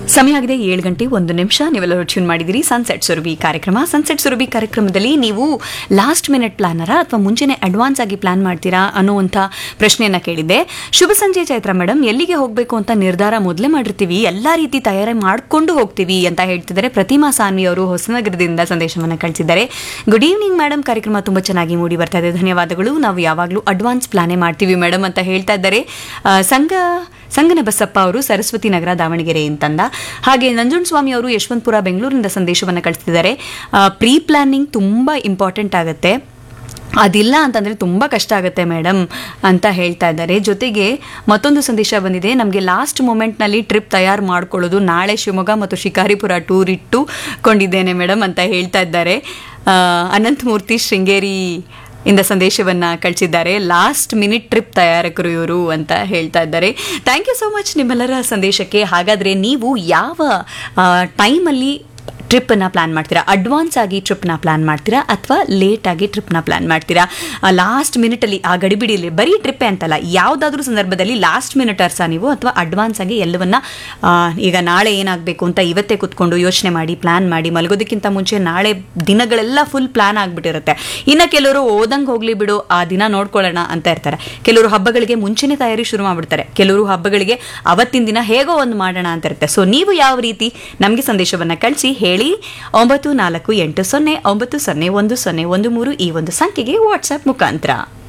ಸಮಯ ಆಗಿದೆ ಏಳು ಗಂಟೆ ಒಂದು ನಿಮಿಷ ನೀವೆಲ್ಲರೂ ಟ್ಯೂನ್ ಮಾಡಿದಿರಿ ಸನ್ಸೆಟ್ ಸುರಭಿ ಕಾರ್ಯಕ್ರಮ ಸನ್ಸೆಟ್ ಸುರಭಿ ಕಾರ್ಯಕ್ರಮದಲ್ಲಿ ನೀವು ಲಾಸ್ಟ್ ಮಿನಿಟ್ ಪ್ಲಾನರಾ ಅಥವಾ ಮುಂಚೆನೆ ಅಡ್ವಾನ್ಸ್ ಆಗಿ ಪ್ಲಾನ್ ಮಾಡ್ತೀರಾ ಅನ್ನುವಂಥ ಪ್ರಶ್ನೆಯನ್ನ ಕೇಳಿದ್ದೆ ಶುಭ ಸಂಜೆ ಚೈತ್ರ ಮೇಡಮ್ ಎಲ್ಲಿಗೆ ಹೋಗಬೇಕು ಅಂತ ನಿರ್ಧಾರ ಮೊದಲೇ ಮಾಡಿರ್ತೀವಿ ಎಲ್ಲ ರೀತಿ ತಯಾರಿ ಮಾಡಿಕೊಂಡು ಹೋಗ್ತೀವಿ ಅಂತ ಹೇಳ್ತಿದ್ದಾರೆ ಪ್ರತಿಮಾ ಸಾನ್ವಿ ಅವರು ಹೊಸನಗರದಿಂದ ಸಂದೇಶವನ್ನು ಕಳಿಸಿದ್ದಾರೆ ಗುಡ್ ಈವ್ನಿಂಗ್ ಮೇಡಮ್ ಕಾರ್ಯಕ್ರಮ ತುಂಬ ಚೆನ್ನಾಗಿ ಮೂಡಿ ಬರ್ತಾ ಇದೆ ಧನ್ಯವಾದಗಳು ನಾವು ಯಾವಾಗಲೂ ಅಡ್ವಾನ್ಸ್ ಪ್ಲಾನೇ ಮಾಡ್ತೀವಿ ಮೇಡಮ್ ಅಂತ ಹೇಳ್ತಾ ಇದ್ದಾರೆ ಆ, ಸಂಘ ಸಂಗನ ಬಸಪ್ಪ ಅವರು ಸರಸ್ವತಿ ನಗರ ದಾವಣಗೆರೆ ಅಂತಂದ ಹಾಗೆ ನಂಜುಂಡಸ್ವಾಮಿ ಅವರು ಯಶವಂತಪುರ ಬೆಂಗಳೂರಿನಿಂದ ಸಂದೇಶವನ್ನು ಕಳಿಸ್ತಿದ್ದಾರೆ ಪ್ರೀ ಪ್ಲಾನಿಂಗ್ ತುಂಬ ಇಂಪಾರ್ಟೆಂಟ್ ಆಗುತ್ತೆ ಅದಿಲ್ಲ ಅಂತಂದರೆ ತುಂಬ ಕಷ್ಟ ಆಗುತ್ತೆ ಮೇಡಮ್ ಅಂತ ಹೇಳ್ತಾ ಇದ್ದಾರೆ ಜೊತೆಗೆ ಮತ್ತೊಂದು ಸಂದೇಶ ಬಂದಿದೆ ನಮಗೆ ಲಾಸ್ಟ್ ಮೂಮೆಂಟ್ನಲ್ಲಿ ಟ್ರಿಪ್ ತಯಾರು ಮಾಡ್ಕೊಳ್ಳೋದು ನಾಳೆ ಶಿವಮೊಗ್ಗ ಮತ್ತು ಶಿಕಾರಿಪುರ ಟೂರ್ ಇಟ್ಟುಕೊಂಡಿದ್ದೇನೆ ಮೇಡಮ್ ಅಂತ ಹೇಳ್ತಾ ಇದ್ದಾರೆ ಆ, ಅನಂತಮೂರ್ತಿ ಶೃಂಗೇರಿ ಇಂದ ಸಂದೇಶವನ್ನ ಕಳಿಸಿದ್ದಾರೆ ಲಾಸ್ಟ್ ಮಿನಿಟ್ ಟ್ರಿಪ್ ತಯಾರಕರು ಇವರು ಅಂತ ಹೇಳ್ತಾ ಇದ್ದಾರೆ ಥ್ಯಾಂಕ್ ಯು ಸೋ ಮಚ್ ನಿಮ್ಮೆಲ್ಲರ ಸಂದೇಶಕ್ಕೆ ಹಾಗಾದ್ರೆ ನೀವು ಯಾವ ಟೈಮಲ್ಲಿ ಟ್ರಿಪ್ಪನ್ನು ಪ್ಲಾನ್ ಮಾಡ್ತೀರಾ ಅಡ್ವಾನ್ಸ್ ಆಗಿ ಟ್ರಿಪ್ನ ಪ್ಲಾನ್ ಮಾಡ್ತೀರಾ ಅಥವಾ ಲೇಟ್ ಆಗಿ ಟ್ರಿಪ್ನ ಪ್ಲಾನ್ ಮಾಡ್ತೀರಾ ಲಾಸ್ಟ್ ಮಿನಿಟಲ್ಲಿ ಆ ಗಡಿಬಿಡಿಯಲ್ಲಿ ಬರೀ ಟ್ರಿಪ್ಪೇ ಅಂತಲ್ಲ ಯಾವುದಾದ್ರೂ ಸಂದರ್ಭದಲ್ಲಿ ಲಾಸ್ಟ್ ಮಿನಿಟರ್ಸಾ ನೀವು ಅಥವಾ ಅಡ್ವಾನ್ಸ್ ಆಗಿ ಎಲ್ಲವನ್ನ ಆ, ಈಗ ನಾಳೆ ಏನಾಗಬೇಕು ಅಂತ ಇವತ್ತೇ ಕುತ್ಕೊಂಡು ಯೋಚನೆ ಮಾಡಿ ಪ್ಲಾನ್ ಮಾಡಿ ಮಲಗೋದಕ್ಕಿಂತ ಮುಂಚೆ ನಾಳೆ ದಿನಗಳೆಲ್ಲ ಫುಲ್ ಪ್ಲಾನ್ ಆಗಿಬಿಟ್ಟಿರುತ್ತೆ ಇನ್ನು ಕೆಲವರು ಓದಂಗೆ ಹೋಗ್ಲಿ ಬಿಡು ಆ ದಿನ ನೋಡ್ಕೊಳ್ಳೋಣ ಅಂತ ಇರ್ತಾರೆ ಕೆಲವರು ಹಬ್ಬಗಳಿಗೆ ಮುಂಚೆನೇ ತಯಾರಿ ಶುರು ಮಾಡ್ಬಿಡ್ತಾರೆ ಕೆಲವರು ಹಬ್ಬಗಳಿಗೆ ಅವತ್ತಿನ ದಿನ ಹೇಗೋ ಒಂದು ಮಾಡೋಣ ಅಂತ ಇರುತ್ತೆ ಸೊ ನೀವು ಯಾವ ರೀತಿ ನಮಗೆ ಸಂದೇಶವನ್ನ ಕಳಿಸಿ ಹೇಳಿ ಒಂಬತ್ತು ನಾಲ್ಕು ಎಂಟು ಸೊನ್ನೆ ಒಂಬತ್ತು ಸೊನ್ನೆ ಒಂದು ಸೊನ್ನೆ ಒಂದು ಮೂರು ಈ ಒಂದು ಸಂಖ್ಯೆಗೆ ವಾಟ್ಸ್ಆಪ್ ಮುಖಾಂತರ